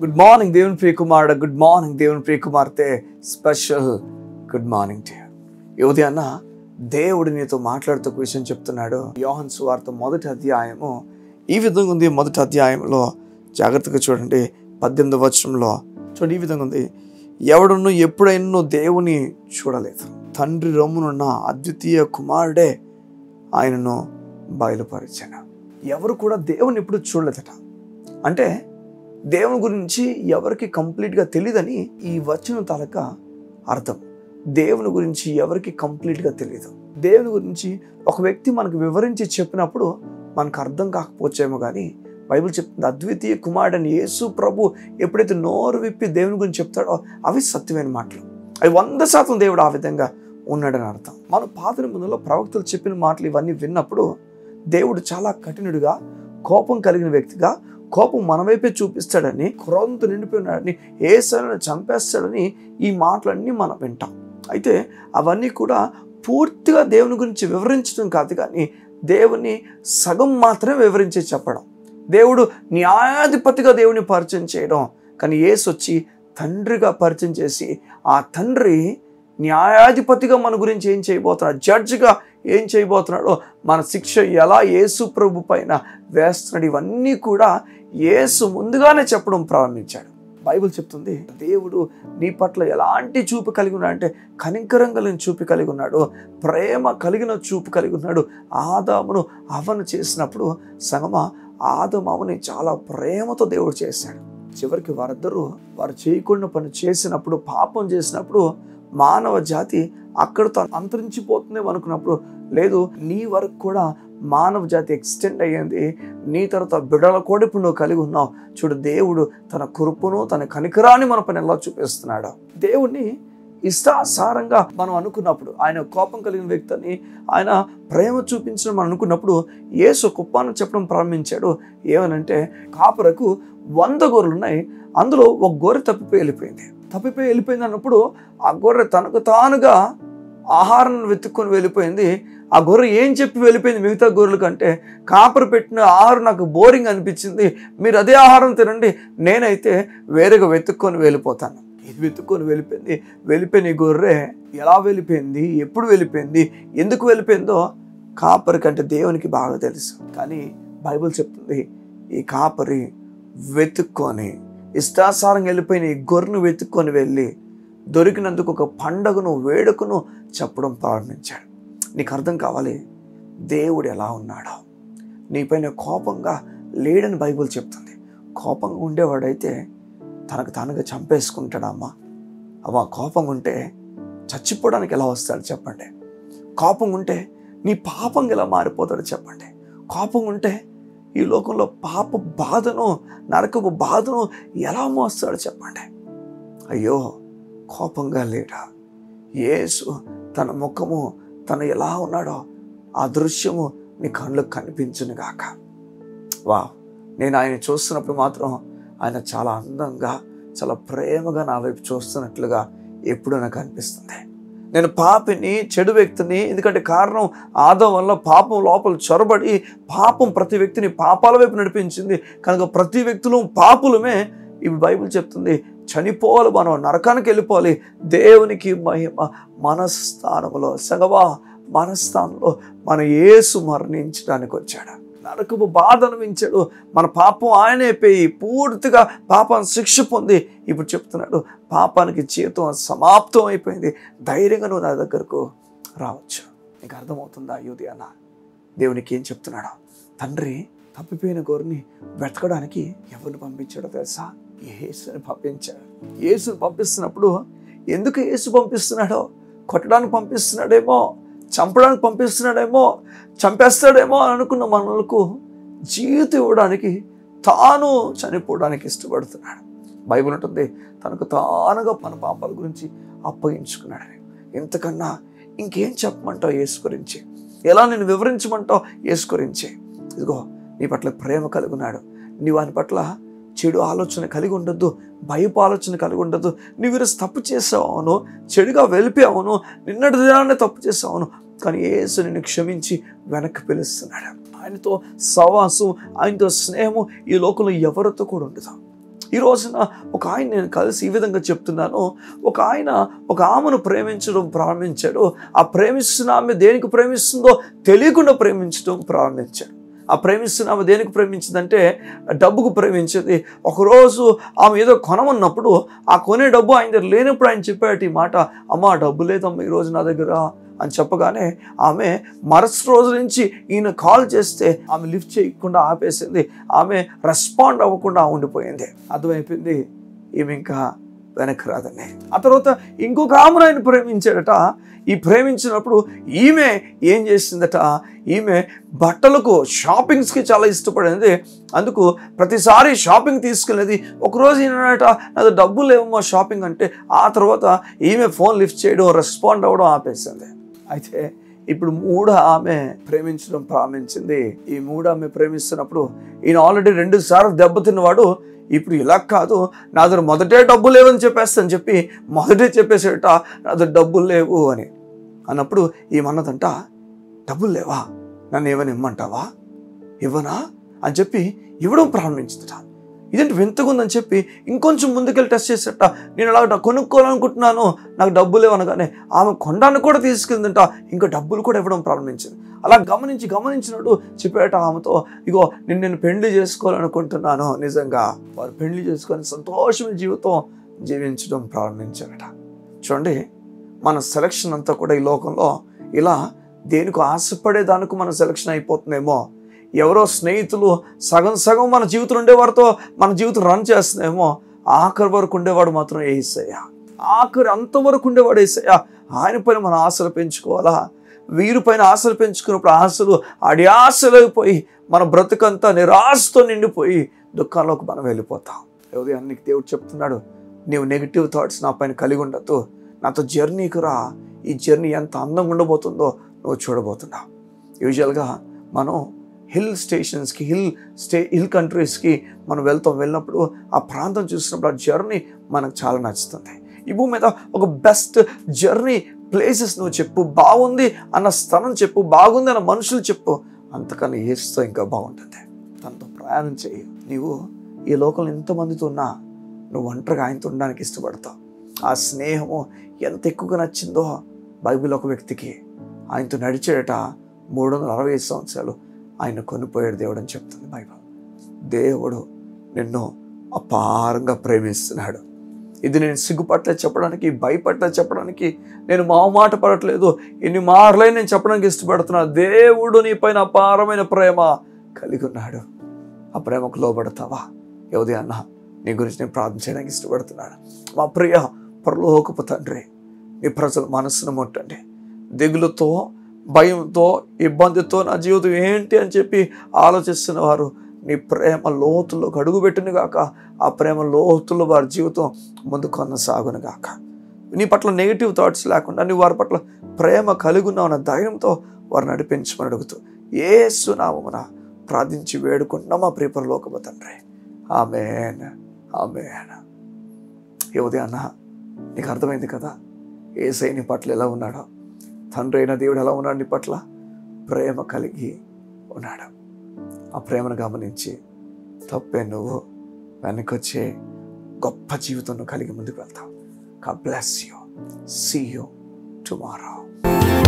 good morning దేవుని ప్రియ కుమారుడు good morning దేవుని ప్రియ కుమార్తె స్పెషల్ గుడ్ మార్నింగ్ టు ఈ ఉదయాన్న దేవుడు నీతో మాట్లాడుతూ ఒక విషయం చెప్తున్నాడు యోహన్ సువార్త మొదటి అధ్యాయము ఈ విధంగా ఉంది మొదటి అధ్యాయంలో జాగ్రత్తగా చూడండి పద్దెనిమిది వచనంలో చూడండి ఈ విధంగా ఉంది ఎవడును ఎప్పుడైనా దేవుని చూడలేదు తండ్రి రొమ్మునున్న అద్వితీయ కుమారుడే ఆయనను బయలుపరిచాను ఎవరు కూడా దేవుని ఎప్పుడు చూడలేదట అంటే దేవుని గురించి ఎవరికి కంప్లీట్గా తెలియదని ఈ వచనం తాలక అర్థం దేవుని గురించి ఎవరికి కంప్లీట్గా తెలియదు దేవుని గురించి ఒక వ్యక్తి మనకు వివరించి చెప్పినప్పుడు మనకు అర్థం కాకపోవచ్చేమో కానీ బైబిల్ చెప్తుంది అద్వితీయ కుమారుడని యేసు ప్రభు ఎప్పుడైతే నోరు విప్పి దేవుని గురించి చెప్తాడో అవి సత్యమైన మాటలు అవి వంద శాతం దేవుడు ఆ విధంగా ఉన్నాడని అర్థం మన పాత నిబంధనలో ప్రవక్తలు చెప్పిన మాటలు ఇవన్నీ విన్నప్పుడు దేవుడు చాలా కఠినుడిగా కోపం కలిగిన వ్యక్తిగా కోపం మన వైపే చూపిస్తాడని క్రోధంతో నిండిపోయినాడని ఏసలను చంపేస్తాడని ఈ మాటలన్నీ మనం వింటాం అయితే అవన్నీ కూడా పూర్తిగా దేవుని గురించి వివరించడం కాదు కానీ దేవుని సగం మాత్రమే వివరించి చెప్పడం దేవుడు న్యాయాధిపతిగా దేవుని పరిచయం చేయడం కానీ ఏసు వచ్చి తండ్రిగా పరిచయం చేసి ఆ తండ్రి న్యాయాధిపతిగా మన గురించి ఏం చేయబోతున్నాడు జడ్జిగా ఏం చేయబోతున్నాడో మన శిక్ష ఎలా యేసు ప్రభు పైన వేస్తున్నాడు ఇవన్నీ కూడా యేసు ముందుగానే చెప్పడం ప్రారంభించాడు బైబిల్ చెప్తుంది దేవుడు నీ పట్ల ఎలాంటి చూపు కలిగి ఉన్నాడు అంటే కనికరం కలిగిన చూపు కలిగి ఉన్నాడు ప్రేమ కలిగిన చూపు కలిగి ఉన్నాడు ఆదామును అవను చేసినప్పుడు సంగమ ఆదము అవని చాలా ప్రేమతో దేవుడు చేశాడు చివరికి వారిద్దరూ వారు చేయకుండా పని చేసినప్పుడు పాపం చేసినప్పుడు మానవ జాతి అక్కడితో అంతరించిపోతుందేమో అనుకున్నప్పుడు లేదు నీ వరకు కూడా మానవ జాతి ఎక్స్టెండ్ అయ్యింది నీ తర్వాత బిడల కూడా ఇప్పుడు నువ్వు కలిగి ఉన్నావు చూడు దేవుడు తన కురుపును తన కనికరాన్ని మన పైన ఎలా చూపిస్తున్నాడు దేవుణ్ణి ఇష్టాసారంగా మనం అనుకున్నప్పుడు ఆయన కోపం కలిగిన వ్యక్తిని ఆయన ప్రేమ చూపించడం మనం అనుకున్నప్పుడు యేసు కుప్పాను చెప్పడం ప్రారంభించాడు ఏమనంటే కాపరకు వంద గొర్రెలు ఉన్నాయి అందులో ఒక గొర్రె తప్పిపోయి వెళ్ళిపోయింది తప్పిపోయి వెళ్ళిపోయింది అన్నప్పుడు ఆ గొర్రె తనకు తానుగా ఆహారం వెతుక్కొని వెళ్ళిపోయింది ఆ గొర్రె ఏం చెప్పి వెళ్ళిపోయింది మిగతా గొర్రెల కంటే కాపరు పెట్టిన ఆహారం నాకు బోరింగ్ అనిపించింది మీరు అదే ఆహారం తినండి నేనైతే వేరేగా వెతుక్కొని వెళ్ళిపోతాను ఇది వెతుక్కొని వెళ్ళిపోయింది వెళ్ళిపోయిన ఈ గొర్రె ఎలా వెళ్ళిపోయింది ఎప్పుడు వెళ్ళిపోయింది ఎందుకు వెళ్ళిపోయిందో కాపరి కంటే దేవునికి బాగా తెలుసు కానీ బైబిల్ చెప్తుంది ఈ కాపరి వెతుక్కొని ఇష్టాసారంగా వెళ్ళిపోయిన ఈ గొర్రెను వెతుక్కొని వెళ్ళి దొరికినందుకు ఒక పండగను వేడుకను చెప్పడం ప్రారంభించాడు నీకు అర్థం కావాలి దేవుడు ఎలా ఉన్నాడో నీపైన కోపంగా లేడని బైబిల్ చెప్తుంది కోపంగా ఉండేవాడైతే తనకు తానుగా చంపేసుకుంటాడమ్మా అమ్మా కోపంగా ఉంటే చచ్చిపోవడానికి ఎలా వస్తాడు చెప్పండి కోపం ఉంటే నీ పాపంగా ఎలా మారిపోతాడు చెప్పండి కోపం ఉంటే ఈ లోకంలో పాప బాధను నరకపు బాధను ఎలా మోస్తాడు చెప్పండి అయ్యో కోపంగా లేడా యేసు తన ముఖము తను ఎలా ఉన్నాడో ఆ దృశ్యము నీ కళ్ళకు కనిపించును గాక వా నేను ఆయన చూస్తున్నప్పుడు మాత్రం ఆయన చాలా అందంగా చాలా ప్రేమగా నా వైపు చూస్తున్నట్లుగా ఎప్పుడూ నాకు అనిపిస్తుంది నేను పాపిని చెడు వ్యక్తిని ఎందుకంటే కారణం ఆదం వల్ల పాపం లోపల చొరబడి పాపం ప్రతి వ్యక్తిని పాపాల వైపు నడిపించింది కనుక ప్రతి వ్యక్తులు పాపులమే ఇవి బైబిల్ చెప్తుంది చనిపోవాలి మనం నరకానికి వెళ్ళిపోవాలి దేవునికి మహిమ మనస్థానంలో సగవా మనస్థానంలో మన యేసు మరణించడానికి వచ్చాడు నరకపు బాధ అనుభవించాడు మన పాపం ఆయనే పోయి పూర్తిగా పాపాన్ని శిక్ష పొంది ఇప్పుడు చెప్తున్నాడు పాపానికి జీవితం సమాప్తం అయిపోయింది ధైర్యంగా నువ్వు నా దగ్గరకు రావచ్చు నీకు అర్థమవుతుందా యువతి అన్న దేవునికి ఏం చెప్తున్నాడు తండ్రి తప్పిపోయిన గోరుని వెతకడానికి ఎవరిని పంపించాడో తెలుసా యేసుని పంపించాడు యేసుని పంపిస్తున్నప్పుడు ఎందుకు యేసు పంపిస్తున్నాడో కొట్టడానికి పంపిస్తున్నాడేమో చంపడానికి పంపిస్తున్నాడేమో చంపేస్తాడేమో అని అనుకున్న మనలకు జీవితం ఇవ్వడానికి తాను చనిపోవడానికి ఇష్టపడుతున్నాడు బైబిల్ ఉంటుంది తనకు తానుగా మన పాపాల గురించి అప్పగించుకున్నాడని ఇంతకన్నా ఇంకేం చెప్పమంటావు యేసు గురించి ఎలా నేను వివరించమంటావు యేసు గురించి ఇదిగో నీ పట్ల ప్రేమ కలిగి ఉన్నాడు నీవు ఆయన పట్ల చెడు ఆలోచన కలిగి ఉండొద్దు భయపు ఆలోచన కలిగి ఉండొద్దు నీవు ఈరోజు తప్పు చేసావును చెడుగా వెళ్ళిపోయావును నిన్నటి దినాన్ని తప్పు చేసావును కానీ యేసు నిన్ను క్షమించి వెనక్కి పిలుస్తున్నాడు ఆయనతో సవాసం ఆయనతో స్నేహము ఈ లోకంలో ఎవరితో కూడా ఉండదు ఈ రోజున ఒక ఆయన నేను కలిసి ఈ విధంగా చెప్తున్నాను ఒక ఆయన ఒక ఆమెను ప్రేమించడం ప్రారంభించాడు ఆ ప్రేమిస్తున్న ఆమె దేనికి ప్రేమిస్తుందో తెలియకుండా ప్రేమించడం ప్రారంభించాడు ఆ ప్రేమిస్తున్న ఆమె దేనికి ప్రేమించిందంటే డబ్బుకు ప్రేమించింది ఒకరోజు ఆమె ఏదో కొనమన్నప్పుడు ఆ కొనే డబ్బు ఆయన దగ్గర లేనప్పుడు ఆయన చెప్పాడు ఈ మాట అమ్మ ఆ డబ్బు లేదమ్మా ఈరోజు నా దగ్గర అని చెప్పగానే ఆమె మరుసటి రోజు నుంచి ఈయన కాల్ చేస్తే ఆమె లిఫ్ట్ చేయకుండా ఆపేసింది ఆమె రెస్పాండ్ అవ్వకుండా ఉండిపోయింది అర్థమైపోయింది ఈమె ఇంకా వెనక్కి రాదని ఆ తర్వాత ఇంకొక ఆమెను ఆయన ప్రేమించాడట ఈ ప్రేమించినప్పుడు ఈమె ఏం చేసిందట ఈమె బట్టలకు షాపింగ్స్కి చాలా ఇష్టపడింది అందుకు ప్రతిసారి షాపింగ్ తీసుకెళ్ళేది ఒకరోజు ఈయనట నాది డబ్బులు లేవమ్మా షాపింగ్ అంటే ఆ తర్వాత ఈమె ఫోన్ లిఫ్ట్ చేయడం రెస్పాండ్ అవ్వడం ఆపేసింది అయితే ఇప్పుడు మూడ ఆమె ప్రేమించడం ప్రారంభించింది ఈ మూడ ఆమె ప్రేమిస్తున్నప్పుడు ఈయన ఆల్రెడీ రెండు సార్లు దెబ్బతిన్నవాడు ఇప్పుడు ఇలా కాదు నా దగ్గర మొదటే డబ్బులు లేవని చెప్పేస్తాను చెప్పి మొదటే చెప్పేసేట నా దగ్గర డబ్బులు లేవు అని అన్నప్పుడు ఏమన్నదంట డబ్బులు లేవా నన్ను ఏమని ఇమ్మంటావా ఇవ్వనా అని చెప్పి ఇవ్వడం ప్రారంభించిందట ఇదేంటి వింతగుందని చెప్పి ఇంకొంచెం ముందుకెళ్ళి టెస్ట్ చేసేట నేను అలా నాకు కొనుక్కోవాలనుకుంటున్నాను నాకు డబ్బులు అనగానే ఆమె కొండాన్ని కూడా తీసుకెళ్ళిందంట ఇంకా డబ్బులు కూడా ఇవ్వడం ప్రారంభించింది అలా గమనించి గమనించినట్టు చెప్పేట ఆమెతో ఇగో నేను నేను పెళ్లి చేసుకోవాలనుకుంటున్నాను నిజంగా వారు పెళ్లి చేసుకొని సంతోషమైన జీవితం జీవించడం ప్రారంభించారట చూడండి మన సెలక్షన్ అంతా కూడా ఈ లోకంలో ఇలా దేనికి ఆశపడే దానికి మన సెలక్షన్ అయిపోతుందేమో ఎవరో స్నేహితులు సగం సగం మన జీవితం ఉండేవారితో మన జీవితం రన్ చేస్తుందేమో ఆఖరి వరకు ఉండేవాడు మాత్రం ఏసయ్య ఆఖరి అంతవరకు ఉండేవాడు ఏసయ్య ఆయన పైన మన ఆశలు పెంచుకోవాలా వీరి పైన ఆశలు పెంచుకున్నప్పుడు ఆశలు అడియాశలైపోయి మన బ్రతుకంతా నిరాశతో నిండిపోయి దుఃఖంలోకి మనం వెళ్ళిపోతాం ఉదయానికి దేవుడు చెప్తున్నాడు నీవు నెగిటివ్ థాట్స్ నా పైన కలిగి ఉండద్దు నాతో జర్నీకి రా ఈ జర్నీ ఎంత అందంగా ఉండబోతుందో నువ్వు చూడబోతున్నావు యూజువల్గా మనం హిల్ స్టేషన్స్కి హిల్ స్టే హిల్ కంట్రీస్కి మనం వెళ్తాం వెళ్ళినప్పుడు ఆ ప్రాంతం చూసినప్పుడు ఆ జర్నీ మనకు చాలా నచ్చుతుంది ఈ భూమి మీద ఒక బెస్ట్ జర్నీ ప్లేసెస్ నువ్వు చెప్పు బాగుంది అన్న స్థలం చెప్పు బాగుంది అన్న మనుషులు చెప్పు అంతకన్నా ఏస్తో ఇంకా బాగుంటుంది తనతో ప్రయాణం చేయి నీవు ఈ లోకంలో ఎంతమందితో ఉన్నా నువ్వు ఒంటరిగా ఆయనతో ఉండడానికి ఇష్టపడతావు ఆ స్నేహము ఎంత ఎక్కువగా నచ్చిందో బైబిల్ ఒక వ్యక్తికి ఆయనతో నడిచేట మూడు వందల అరవై ఐదు సంవత్సరాలు ఆయన కొనిపోయాడు దేవుడు అని చెప్తుంది బైబిల్ దేవుడు నిన్ను అపారంగా ప్రేమిస్తున్నాడు ఇది నేను సిగ్గుపట్ల చెప్పడానికి భయపట్ల చెప్పడానికి నేను మాట పడట్లేదు ఎన్ని మార్లే నేను చెప్పడానికి ఇష్టపడుతున్నాను దేవుడు నీ పైన అపారమైన ప్రేమ కలిగి ఉన్నాడు ఆ ప్రేమకు లోబడతావా యోది అన్న నీ గురించి నేను ప్రార్థన చేయడానికి ఇష్టపడుతున్నాను మా ప్రియ పరలోకపు తండ్రి నీ ప్రజల మనస్సును ముట్టండి దిగులుతో భయంతో ఇబ్బందితో నా జీవితం ఏంటి అని చెప్పి ఆలోచిస్తున్న వారు నీ ప్రేమ లోతుల్లోకి అడుగుపెట్టును గాక ఆ ప్రేమ లోతుల్లో వారి జీవితం ముందు కొనసాగును గాక నీ పట్ల నెగిటివ్ థాట్స్ లేకుండా నీ వారి పట్ల ప్రేమ కలిగి ఉన్నావు ధైర్యంతో వారు నడిపించమని అడుగుతూ ఏ సునామమున ప్రార్థించి వేడుకుంటున్నా మా ప్రియపరలోకము తండ్రి ఆమెన్ ఆమెన్ ఈ ఉదయాన్న నీకు అర్థమైంది కదా ఏసై నీ పట్ల ఎలా ఉన్నాడో తండ్రి అయిన దేవుడు ఎలా ఉన్నాడు నీ పట్ల ప్రేమ కలిగి ఉన్నాడు ఆ ప్రేమను గమనించి తప్పే నువ్వు వెనకొచ్చే గొప్ప జీవితం నువ్వు కలిగి ముందుకు వెళ్తావు కా bless you see you tomorrow